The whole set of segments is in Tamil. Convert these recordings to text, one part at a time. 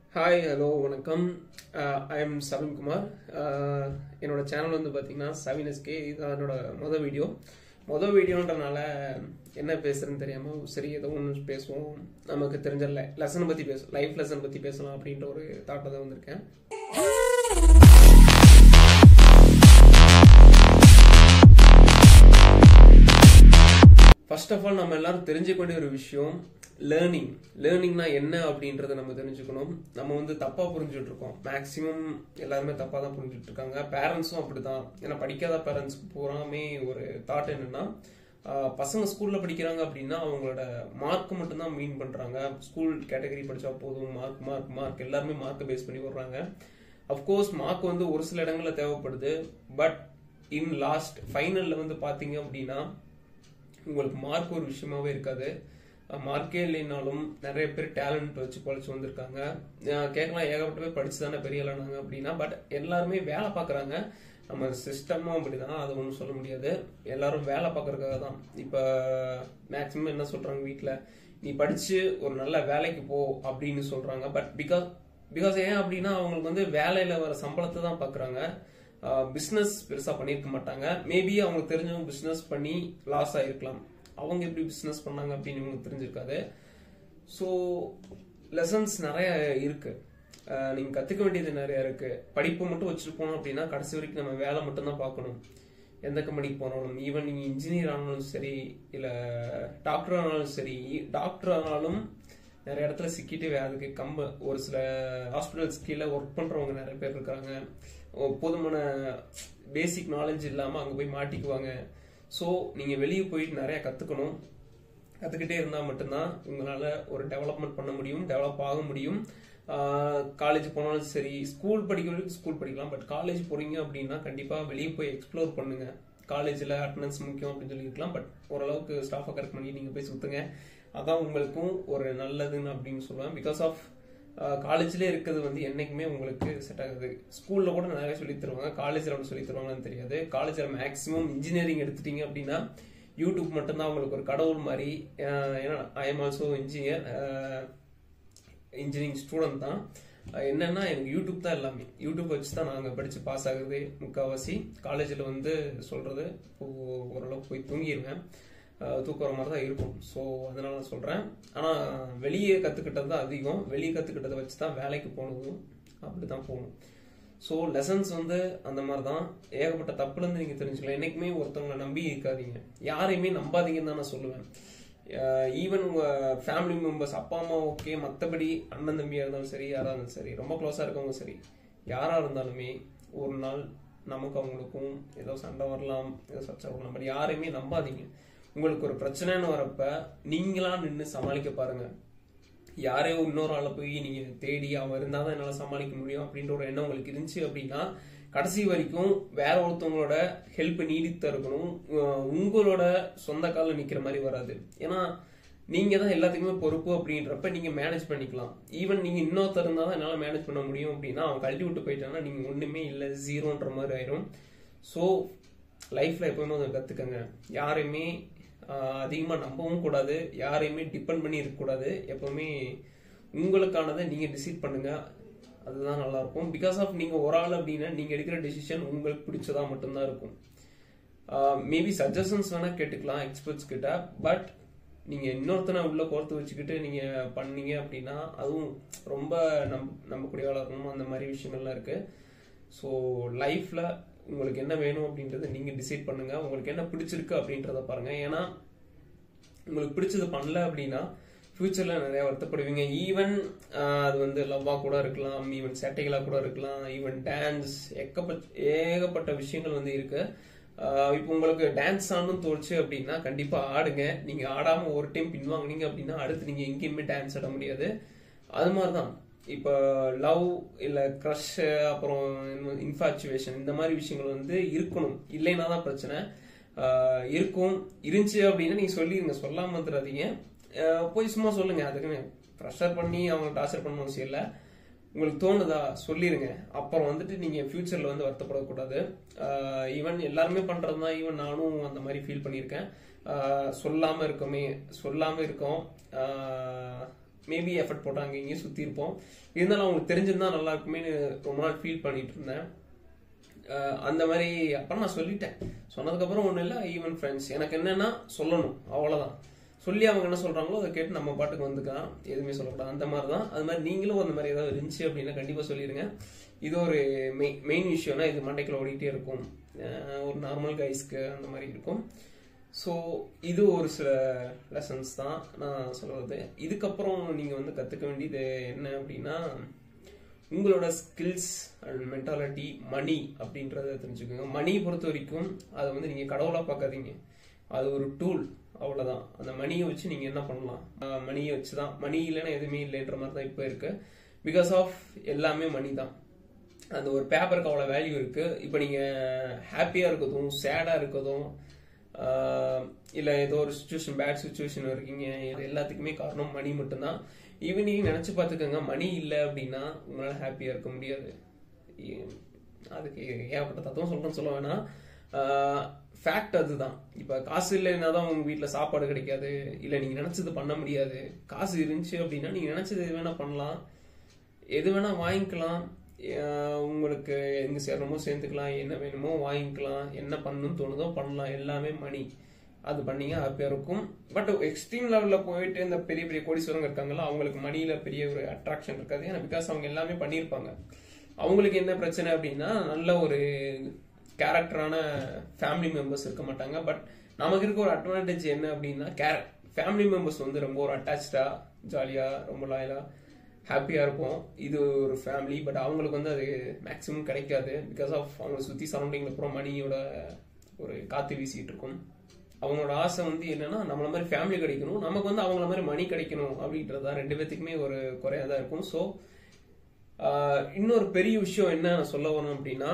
ஹாய் ஹலோ வணக்கம் ஐ எம் சவின்குமார் என்னோட சேனல் வந்து பார்த்தீங்கன்னா சவின் எஸ்கே இது என்னோட மொதல் வீடியோ மொதல் வீடியோன்றனால என்ன பேசுறேன்னு தெரியாமல் சரி ஏதோ ஒன்று பேசுவோம் நமக்கு தெரிஞ்ச லெசனை பற்றி பேச லைஃப் லெசன் பற்றி பேசலாம் அப்படின்ற ஒரு தாட்டில் தான் வந்திருக்கேன் ஃபர்ஸ்ட் ஆஃப் ஆல் நம்ம எல்லாரும் தெரிஞ்சுக்க வேண்டிய ஒரு விஷயம் லேர்னிங் லேர்னிங்னா என்ன அப்படின்றத நம்ம தெரிஞ்சுக்கணும் நம்ம வந்து தப்பா புரிஞ்சுட்டு இருக்கோம் மேக்சிமம் எல்லாருமே தப்பா தான் புரிஞ்சுட்டு இருக்காங்க பேரண்ட்ஸும் அப்படிதான் ஏன்னா படிக்காத பேரண்ட்ஸ் பூராமே ஒரு தாட் என்னன்னா ஆஹ் பசங்க ஸ்கூல்ல படிக்கிறாங்க அப்படின்னா அவங்களோட மார்க் மட்டும்தான் மீன் பண்றாங்க ஸ்கூல் கேட்டகரி படிச்சா போதும் மார்க் மார்க் மார்க் எல்லாருமே மார்க்கை பேஸ் பண்ணி வர்றாங்க அஃப்கோர்ஸ் மார்க் வந்து ஒரு சில இடங்கள்ல தேவைப்படுது பட் இன் லாஸ்ட் ஃபைனல்ல வந்து பாத்தீங்க அப்படின்னா உங்களுக்கு மார்க் ஒரு விஷயமாவே இருக்காது மார்க்கே இல்லைனாலும் நிறைய பேர் டேலண்ட் வச்சு பொழைச்சு வந்திருக்காங்க அஹ் கேட்கலாம் ஏகப்பட்ட பேர் படிச்சு தானே பெரிய ஆளானாங்க அப்படின்னா பட் எல்லாருமே வேலை பார்க்குறாங்க நம்ம சிஸ்டமும் அப்படிதான் அது ஒன்றும் சொல்ல முடியாது எல்லாரும் வேலை பார்க்கறதுக்காக தான் இப்போ மேக்ஸிமம் என்ன சொல்றாங்க வீட்டில் நீ படிச்சு ஒரு நல்ல வேலைக்கு போ அப்படின்னு சொல்றாங்க பட் பிகாஸ் பிகாஸ் ஏன் அப்படின்னா அவங்களுக்கு வந்து வேலையில வர சம்பளத்தை தான் பார்க்குறாங்க பிஸ்னஸ் பெருசாக பண்ணியிருக்க மாட்டாங்க மேபி அவங்களுக்கு தெரிஞ்சவங்க பிஸ்னஸ் பண்ணி லாஸ் ஆகிருக்கலாம் அவங்க எப்படி பிஸ்னஸ் பண்ணாங்க அப்படின்னு இவங்களுக்கு தெரிஞ்சிருக்காது ஸோ லெசன்ஸ் நிறைய இருக்கு அஹ் நீங்க கத்துக்க வேண்டியது நிறைய இருக்கு படிப்பு மட்டும் வச்சுட்டு போனோம் அப்படின்னா கடைசி வரைக்கும் நம்ம வேலை மட்டும் தான் பார்க்கணும் எந்த கம்பெனிக்கு போனாலும் ஈவன் நீங்க இன்ஜினியர் ஆனாலும் சரி இல்ல டாக்டர் ஆனாலும் சரி டாக்டர் ஆனாலும் நிறைய இடத்துல சிக்கிட்டு அதுக்கு கம்ப ஒரு சில ஹாஸ்பிட்டல்ஸ் கீழே ஒர்க் பண்றவங்க நிறைய பேர் இருக்காங்க ஓ- போதுமான பேசிக் நாலேஜ் இல்லாம அங்க போய் மாட்டிக்குவாங்க ஸோ நீங்க வெளியே போயிட்டு நிறைய கத்துக்கணும் கத்துக்கிட்டே இருந்தா மட்டும்தான் உங்களால ஒரு டெவலப்மெண்ட் பண்ண முடியும் டெவலப் ஆக முடியும் காலேஜ் போனாலும் சரி ஸ்கூல் படிக்க வரைக்கும் ஸ்கூல் படிக்கலாம் பட் காலேஜ் போறீங்க அப்படின்னா கண்டிப்பா வெளியே போய் எக்ஸ்ப்ளோர் பண்ணுங்க காலேஜில் அட்டண்டன்ஸ் முக்கியம் அப்படின்னு சொல்லியிருக்கலாம் பட் ஓரளவுக்கு ஸ்டாஃபை கரெக்ட் பண்ணி நீங்கள் போய் சுற்றுங்க அதான் உங்களுக்கும் ஒரு நல்லதுன்னு அப்படின்னு சொல்லுவேன் பிகாஸ் ஆஃப் காலேஜ்ல இருக்கிறது வந்து என்னைக்குமே உங்களுக்கு செட் ஆகுது ஸ்கூல்ல கூட நிறைய சொல்லி தருவாங்க காலேஜ்ல அப்படி சொல்லி தருவாங்கன்னு தெரியாது காலேஜ்ல மேக்ஸிமம் இன்ஜினியரிங் எடுத்துட்டீங்க அப்படின்னா யூடியூப் மட்டும்தான் உங்களுக்கு ஒரு கடவுள் மாதிரி அஹ் ஏன்னா I am also engineer engineering student தான் அஹ் என்னன்னா எனக்கு யூடியூப் தான் எல்லாமே யூடியூப் வச்சு தான் நாங்கள் படித்து பாஸ் ஆகுது முக்கால்வாசி காலேஜில் வந்து சொல்கிறது இப்போ ஓரளவுக்கு போய் தூங்கிடுவேன் அஹ் தூக்கம் வர மாதிரி தான் இருக்கும் ஸோ அதனால நான் சொல்கிறேன் ஆனால் வெளியே கற்றுக்கிட்டது தான் அதிகம் வெளியே கற்றுக்கிட்டதை வச்சு தான் வேலைக்கு போனதும் அப்படி தான் போகணும் ஸோ லெசன்ஸ் வந்து அந்த மாதிரி தான் ஏகப்பட்ட தப்புலேருந்து நீங்கள் தெரிஞ்சுக்கலாம் என்னைக்குமே ஒருத்தவங்களை நம்பி இருக்காதீங்க யாரையுமே நம்பாதீங்கன்னு தான் நான் சொல்லுவேன் ஈவன் உங்கள் ஃபேமிலி மெம்பர்ஸ் அப்பா அம்மா ஓகே மற்றபடி அண்ணன் தம்பியாக இருந்தாலும் சரி யாராக இருந்தாலும் சரி ரொம்ப க்ளோஸாக இருக்கவங்க சரி யாராக இருந்தாலுமே ஒரு நாள் நமக்கு அவங்களுக்கும் ஏதோ சண்டை வரலாம் ஏதோ சர்ச்சை வரலாம் பட் யாரையுமே நம்பாதீங்க உங்களுக்கு ஒரு பிரச்சனைன்னு வரப்ப நீங்களா நின்று சமாளிக்க பாருங்க யாரையோ இன்னொரு ஆளை போய் நீங்க தேடி அவன் இருந்தால் தான் என்னால் சமாளிக்க முடியும் அப்படின்ற ஒரு எண்ணம் உங்களுக்கு இருந்துச்சு அப்படின்னா கடைசி வரைக்கும் வேற ஒருத்தவங்களோட ஹெல்ப் நீடித்து இருக்கணும் உ- உங்களோட சொந்த காலில் நிக்கிற மாதிரி வராது ஏன்னா நீங்க தான் எல்லாத்துக்குமே பொறுப்பு அப்படின்றப்ப நீங்க மேனேஜ் பண்ணிக்கலாம் ஈவன் நீங்க இன்னொருத்தர் இருந்தா தான் என்னால மேனேஜ் பண்ண முடியும் அப்படின்னா அவன் கழட்டி விட்டு போயிட்டாங்கன்னா நீங்க ஒண்ணுமே இல்லை ஜீரோன்ற மாதிரி ஆயிரும் ஸோ லைஃப்ல எப்பவுமே அதை கத்துக்கங்க யாரையுமே ஆஹ், அதிகமா நம்பவும் கூடாது யாரையுமே டிபெண்ட் பண்ணி இருக்கக்கூடாது எப்பவுமே உங்களுக்கானதை நீங்க டிசைட் பண்ணுங்க அதுதான் நல்லா இருக்கும் பிகாஸ் ஆஃப் நீங்க ஒரு ஆள் அப்படின்னா நீங்க எடுக்கிற டெசிஷன் உங்களுக்கு பிடிச்சதா மட்டும்தான் இருக்கும் மேபி சஜஷன்ஸ் வேணா கேட்டுக்கலாம் எக்ஸ்பர்ட்ஸ் கிட்ட பட் நீங்க இன்னொருத்தனை உள்ள கோர்த்து வச்சுக்கிட்டு நீங்க பண்ணீங்க அப்படின்னா அதுவும் ரொம்ப நம் நம்பக்கூடிய ஆளா இருக்கணும் அந்த மாதிரி விஷயங்கள்லாம் இருக்கு ஸோ லைஃப்ல உங்களுக்கு என்ன வேணும் அப்படின்றத நீங்க டிசைட் பண்ணுங்க உங்களுக்கு என்ன பிடிச்சிருக்கு அப்படின்றத பாருங்க ஏன்னா உங்களுக்கு பிடிச்சது பண்ணல அப்படின்னா ஃபியூச்சர்ல நிறைய வருத்தப்படுவீங்க ஈவன் அது வந்து லவ்வா கூட இருக்கலாம் ஈவன் சேட்டைகளா கூட இருக்கலாம் ஈவன் டான்ஸ் ஏகப்பட்ட ஏகப்பட்ட விஷயங்கள் வந்து இருக்கு ஆஹ் இப்போ உங்களுக்கு டான்ஸ் ஆடணும்னு தோணுச்சு அப்படின்னா கண்டிப்பா ஆடுங்க நீங்க ஆடாம ஒரு டைம் பின்வாங்குனீங்க அப்படின்னா அடுத்து நீங்க எங்கேயுமே டான்ஸ் ஆட முடியாது அது மாதிரிதான் இப்போ லவ் இல்ல க்ரஷ் அப்புறம் இன்ஃபாச்சுவேஷன் இந்த மாதிரி விஷயங்கள் வந்து இருக்கணும் இல்லைன்னா தான் பிரச்சனை ஆஹ் இருக்கும் இருந்துச்சு அப்படின்னா நீங்க சொல்லிருங்க சொல்லாம வந்துடாதீங்க ஆஹ் போய் சும்மா சொல்லுங்க அதுக்குன்னு ப்ரெஷர் பண்ணி அவங்க டார்ச்சர் பண்ணணும் அவசியம் இல்லை உங்களுக்கு தோணுதா சொல்லிருங்க அப்புறம் வந்துட்டு நீங்க ஃபியூச்சர்ல வந்து வருத்தப்படக்கூடாது ஈவன் எல்லாருமே பண்றதுதான் ஈவன் நானும் அந்த மாதிரி ஃபீல் பண்ணியிருக்கேன் ஆஹ் சொல்லாம இருக்கோமே சொல்லாம இருக்கோம் ஆஹ் மேபி எஃபர்ட் போட்டு அங்கே இங்கேயும் சுற்றி இருப்போம் இருந்தாலும் அவங்களுக்கு தெரிஞ்சிருந்தா நல்லா இருக்குமே ரொம்ப நாள் ஃபீல் பண்ணிட்டு இருந்தேன் அஹ் அந்த மாதிரி அப்போ நான் சொல்லிட்டேன் சொன்னதுக்கப்புறம் ஒன்றும் இல்லை ஈவன் ஃப்ரெண்ட்ஸ் எனக்கு என்னன்னா சொல்லணும் அவ்வளோதான் சொல்லி அவங்க என்ன சொல்றாங்களோ அதை கேட்டு நம்ம பாட்டுக்கு வந்துக்கலாம் எதுவுமே சொல்லக்கூடாது அந்த மாதிரி தான் அது மாதிரி நீங்களும் அந்த மாதிரி ஏதாவது இருந்துச்சு அப்படின்னா கண்டிப்பாக சொல்லிடுங்க இது ஒரு மெய் மெயின் விஷயம்னா இது மண்டைக்குள்ள ஓடிட்டே இருக்கும் அஹ் ஒரு நார்மல் கைஸ்க்கு அந்த மாதிரி இருக்கும் ஸோ இது ஒரு சில லெசன்ஸ் தான் நான் சொல்வது இதுக்கப்புறம் நீங்கள் வந்து கற்றுக்க வேண்டியது என்ன அப்படின்னா உங்களோட ஸ்கில்ஸ் அண்ட் மென்டாலிட்டி மணி அப்படின்றத தெரிஞ்சுக்கோங்க மணி பொறுத்த வரைக்கும் அதை வந்து நீங்கள் கடவுளாக பார்க்காதீங்க அது ஒரு டூல் அவ்வளோதான் அந்த மணியை வச்சு நீங்கள் என்ன பண்ணலாம் ஆஹ் மணியை வச்சு தான் மணி இல்லைன்னா எதுவுமே இல்லைன்ற மாதிரி தான் இப்போ இருக்கு பிகாஸ் ஆஃப் எல்லாமே மணி தான் அந்த ஒரு பேப்பருக்கு அவ்வளோ வேல்யூ இருக்கு இப்போ நீங்கள் ஹாப்பியாக இருக்கதும் சேடாக இருக்கதும் இல்லை ஏதோ ஒரு சுச்சுவேஷன் பேட் சுச்சுவேஷன் இருக்கீங்க இது எல்லாத்துக்குமே காரணம் மணி மட்டும்தான் ஈவன் நீங்கள் நினச்சி பார்த்துக்கோங்க மணி இல்லை அப்படின்னா உங்களால் ஹாப்பியாக இருக்க முடியாது ஏ- அதுக்கு ஏகப்பட்ட தத்துவம் சொல்கிறேன்னு சொல்ல வேணாம் ஃபேக்ட் அதுதான் இப்போ காசு இல்லைன்னா தான் உங்கள் வீட்டில் சாப்பாடு கிடைக்காது இல்லை நீங்கள் நினச்சது பண்ண முடியாது காசு இருந்துச்சு அப்படின்னா நீங்கள் நினச்சது எது வேணால் பண்ணலாம் எது வேணால் வாங்கிக்கலாம் அஹ் உங்களுக்கு எங்கே சேரணுமோ சேர்ந்துக்கலாம் என்ன வேணுமோ வாங்கிக்கலாம் என்ன பண்ணணும்னு தோணுதோ பண்ணலாம் எல்லாமே மணி அது பண்ணீங்க ஹாப்பியாக இருக்கும் பட் எக்ஸ்ட்ரீம் லெவலில் போயிட்டு இந்த பெரிய பெரிய கோடீஸ்வரங்க இருக்காங்கல்ல அவங்களுக்கு மணியில் பெரிய ஒரு அட்ராக்ஷன் இருக்காது ஏன்னா பிகாஸ் அவங்க எல்லாமே பண்ணியிருப்பாங்க அவங்களுக்கு என்ன பிரச்சனை அப்படின்னா நல்ல ஒரு கேரக்டரான ஃபேமிலி மெம்பர்ஸ் இருக்க மாட்டாங்க பட் நமக்கு இருக்க ஒரு அட்வான்டேஜ் என்ன அப்படின்னா கேர ஃபேமிலி மெம்பர்ஸ் வந்து ரொம்ப ஒரு அட்டாச்சா ஜாலியாக ரொம்ப லாயலாக ஹாப்பியாக இருப்போம் இது ஒரு ஃபேமிலி பட் அவங்களுக்கு வந்து அது மேக்ஸிமம் கிடைக்காது பிகாஸ் ஆஃப் அவங்களை சுற்றி சரௌண்டிங்கில் அப்புறம் மணியோட ஒரு காற்று வீசிட்டு இருக்கும் அவங்களோட ஆசை வந்து என்னன்னா நம்மள மாதிரி ஃபேமிலி கிடைக்கணும் நமக்கு வந்து அவங்கள மாதிரி மணி கிடைக்கணும் அப்படின்றது தான் ரெண்டு பேத்துக்குமே ஒரு குறையாக தான் இருக்கும் ஸோ இன்னொரு பெரிய விஷயம் என்ன நான் சொல்ல வரணும் அப்படின்னா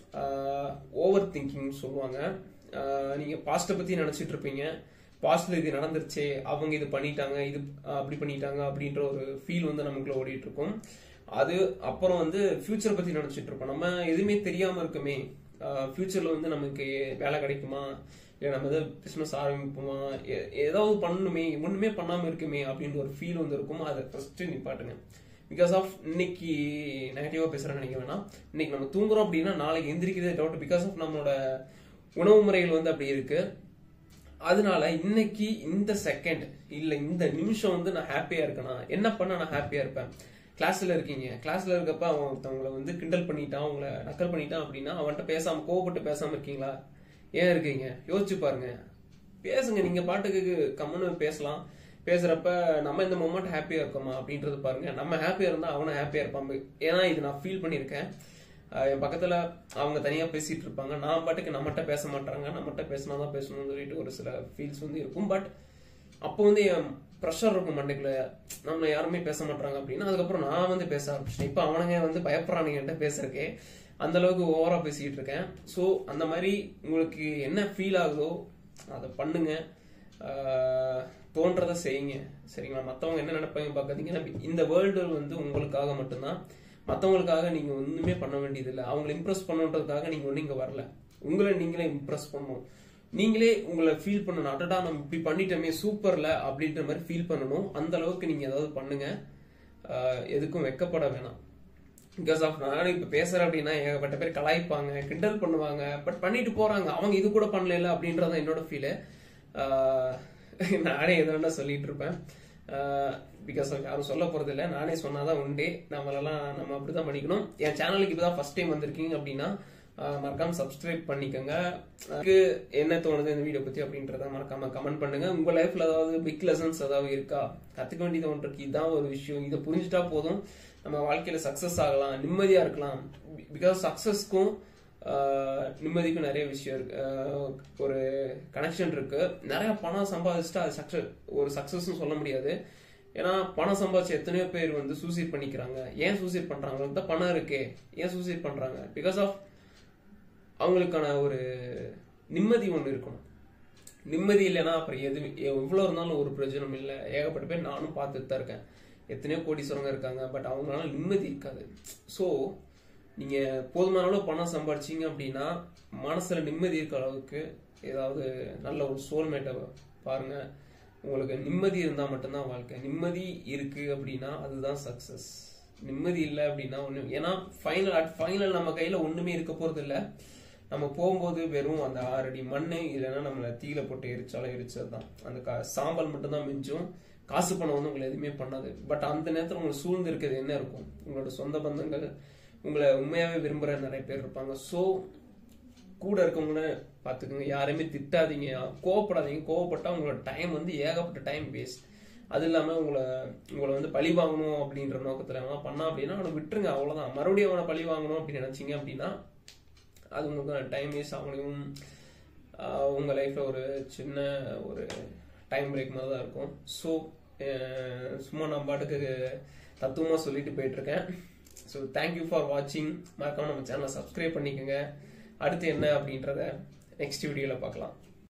ஓவர் திங்கிங் சொல்லுவாங்க ஆஹ் நீங்க பாஸ்ட்டை பத்தி நினைச்சிட்டு இருப்பீங்க பாஸ்ட்ல இது நடந்துருச்சே அவங்க இது பண்ணிட்டாங்க இது ஆஹ் அப்படி பண்ணிட்டாங்க அப்படின்ற ஒரு ஃபீல் வந்து நமக்குள்ள ஓடிட்டு இருக்கும் அது அப்புறம் வந்து ஃபியூச்சரை பத்தி நினைச்சிட்டு இருப்போம் நம்ம எதுவுமே தெரியாம இருக்குமே ஃபியூச்சர்ல வந்து நமக்கு வேலை கிடைக்குமா இல்லை நம்ம ஏதாவது பிஸ்னஸ் ஆரம்பிப்போமா எ- ஏதாவது பண்ணணுமே ஒண்ணுமே பண்ணாம இருக்குமே அப்படின்ற ஒரு ஃபீல் வந்து இருக்கும் அதை ஃபர்ஸ்ட் நிப்பாட்டுங்க பிகாஸ் ஆஃப் இன்னைக்கு நெகட்டிவா பேசுறேன்னு நினைக்க வேணாம் இன்னைக்கு நம்ம தூங்குறோம் அப்படின்னா நாளைக்கு எந்திரிக்கிறதே டவுட் பிகாஸ் ஆஃப் நம்மளோட உணவு முறைகள் வந்து அப்படி இருக்கு அதனால இன்னைக்கு இந்த செகண்ட் இல்ல இந்த நிமிஷம் வந்து நான் ஹாப்பியா இருக்கேனா என்ன பண்ண நான் ஹாப்பியா இருப்பேன் கிளாஸ்ல இருக்கீங்க கிளாஸ்ல இருக்கப்ப அவன் ஒருத்தவங்களை வந்து கிண்டல் பண்ணிட்டான் அவங்கள நக்கல் பண்ணிட்டான் அப்படின்னா அவன்கிட்ட பேசாம கோவப்பட்டு பேசாம இருக்கீங்களா ஏன் இருக்கீங்க யோசிச்சு பாருங்க பேசுங்க நீங்க பாட்டுக்கு கம்முன்னு பேசலாம் பேசுறப்ப நம்ம இந்த மொமெண்ட் ஹாப்பியா இருக்கோமா அப்படின்றது பாருங்க நம்ம ஹாப்பியா இருந்தா அவனும் ஹாப்பியா இருப்பான் ஏன்னா இது நான் ஃபீல் பண்ணியிருக்கேன் ஆஹ் என் பக்கத்துல அவங்க தனியா பேசிட்டு இருப்பாங்க நான் பாட்டுக்கு நம்மகிட்ட பேச மாட்டாங்க நம்மகிட்ட பேசினா தான் பேசணும்னு சொல்லிட்டு ஒரு சில ஃபீல்ஸ் வந்து இருக்கும் பட் அப்போ வந்து என் ப்ரெஷர் இருக்கும் மண்டைக்குள்ள நம்ம யாருமே பேச மாட்டாங்க அப்படின்னா அதுக்கப்புறம் நான் வந்து பேச ஆரம்பிச்சிட்டேன் இப்போ அவனுங்க வந்து பயப்படுறானுங்க என்கிட்ட பேசுறதுக்கே அந்த அளவுக்கு ஓவரா பேசிக்கிட்டு இருக்கேன் ஸோ அந்த மாதிரி உங்களுக்கு என்ன ஃபீல் ஆகுதோ அதை பண்ணுங்க ஆஹ் தோன்றதை செய்யுங்க சரிங்களா மற்றவங்க என்ன நினைப்பாங்க பார்க்காதீங்கன்னா இந்த வேர்ல்டு வந்து உங்களுக்காக மட்டும்தான் மற்றவங்களுக்காக நீங்க ஒண்ணுமே பண்ண வேண்டியதில்லை அவங்களை இம்ப்ரெஸ் பண்ணுன்றதுக்காக நீங்க ஒன்றும் இங்க வரல உங்களை நீங்களே இம்ப்ரெஸ் பண்ணணும் நீங்களே உங்களை ஃபீல் பண்ணணும் அடடா நம்ம இப்படி பண்ணிட்டோமே சூப்பர்ல அப்படின்ற மாதிரி ஃபீல் பண்ணணும் அந்த அளவுக்கு நீங்க ஏதாவது பண்ணுங்க ஆஹ் எதுக்கும் வெக்கப்பட வேணாம் பிகாஸ் ஆஃப் நானும் இப்ப பேசுறேன் அப்படின்னா ஏகப்பட்ட பேர் கலாய்ப்பாங்க கிண்டல் பண்ணுவாங்க பட் பண்ணிட்டு போறாங்க அவங்க இது கூட பண்ணல அப்படின்றத என்னோட ஃபீலு நானே எது வேணா சொல்லிட்டு இருப்பேன் பிகாஸ் ஆஃப் யாரும் சொல்ல போறது இல்ல நானே சொன்னாதான் உண்டு நம்மளெல்லாம் நம்ம அப்படிதான் பண்ணிக்கணும் என் சேனலுக்கு இப்பதான் ஃபர்ஸ்ட் டைம் வந்திருக்கீங்க அப்படின்னா ஆஹ் மறக்காம சப்ஸ்கிரைப் பண்ணிக்கோங்க அதுக்கு என்ன தோணுது இந்த வீடியோ பத்தி அப்படின்றத மறக்காம கமெண்ட் பண்ணுங்க உங்க லைஃப்ல ஏதாவது பிக் லெசன்ஸ் ஏதாவது இருக்கா கத்துக்க வேண்டியது ஒன்று இருக்கு இதான் ஒரு விஷயம் இதை புரிஞ்சுட்டா போதும் நம்ம வாழ்க்கையில சக்சஸ் ஆகலாம் நிம்மதியா இருக்கலாம் பிகாஸ் சக்சஸ்க்கும் நிம்மதிக்கும் நிறைய விஷயம் இருக்கு ஆஹ் ஒரு கனெக்ஷன் இருக்கு நிறைய பணம் சம்பாதிச்சுட்டா அது சக்சஸ் ஒரு சக்சஸ்னு சொல்ல முடியாது ஏன்னா பணம் சம்பாதிச்ச எத்தனையோ பேர் வந்து சூசைட் பண்ணிக்கிறாங்க ஏன் சூசைட் பண்றாங்க அவங்களுக்கு தான் பணம் இருக்கே ஏன் சூசைட் பண்றாங்க பிகாஸ் ஆஃப் அவங்களுக்கான ஒரு நிம்மதி ஒன்று இருக்கணும் நிம்மதி இல்லைன்னா அப்புறம் எது எவ்வளோ இருந்தாலும் ஒரு பிரயோஜனம் இல்லை ஏகப்பட்ட பேர் நானும் பார்த்துட்டு தான் இருக்கேன் எத்தனையோ கோடீஸ்வரங்க இருக்காங்க பட் அவங்களால நிம்மதி இருக்காது ஸோ நீங்க போதுமான அளவு பணம் சம்பாதிச்சீங்க அப்படின்னா மனசுல நிம்மதி இருக்க அளவுக்கு ஏதாவது நல்ல ஒரு சோல்மேட்டை பாருங்க உங்களுக்கு நிம்மதி இருந்தால் மட்டும்தான் வாழ்க்கை நிம்மதி இருக்கு அப்படின்னா அதுதான் சக்ஸஸ் நிம்மதி இல்லை அப்படின்னா ஒன்று ஏன்னா ஃபைனல் அட் ஃபைனல் நம்ம கையில் ஒன்றுமே இருக்க போகிறது இல்லை நம்ம போகும்போது வெறும் அந்த ஆறடி மண் இல்லைன்னா நம்மளை தீயில போட்டு எரிச்சாலும் எரிச்சது தான் அந்த கா சாம்பல் மட்டும்தான் மிஞ்சும் காசு பணம் வந்து உங்களை எதுவுமே பண்ணாது பட் அந்த நேரத்தில் உங்களுக்கு சூழ்ந்து இருக்கிறது என்ன இருக்கும் உங்களோட சொந்த பந்தங்கள் உங்களை உண்மையாகவே விரும்புகிற நிறைய பேர் இருப்பாங்க ஸோ கூட இருக்கவங்கள பார்த்துக்கோங்க யாரையுமே திட்டாதீங்க கோவப்படாதீங்க கோவப்பட்டா உங்களோட டைம் வந்து ஏகப்பட்ட டைம் வேஸ்ட் அது இல்லாமல் உங்களை உங்களை வந்து பழி வாங்கணும் அப்படின்ற நோக்கத்தில் அவன் பண்ணா அப்படின்னா அவனை விட்டுருங்க அவ்வளோதான் மறுபடியும் அவனை பழி வாங்கணும் அப்படின்னு நினச்சிங்க அப்படின்னா அது உங்களுக்கு டைம் வேஸ்ட் அவங்களையும் உங்கள் லைஃப்பில் ஒரு சின்ன ஒரு டைம் பிரேக் மாதிரி தான் இருக்கும் ஸோ சும்மா நான் பாட்டுக்கு தத்துவமாக சொல்லிட்டு போயிட்டுருக்கேன் ஸோ தேங்க்யூ ஃபார் வாட்சிங் மறக்காம நம்ம சேனலை சப்ஸ்கிரைப் பண்ணிக்கோங்க அடுத்து என்ன அப்படின்றத நெக்ஸ்ட் வீடியோவில் பார்க்கலாம்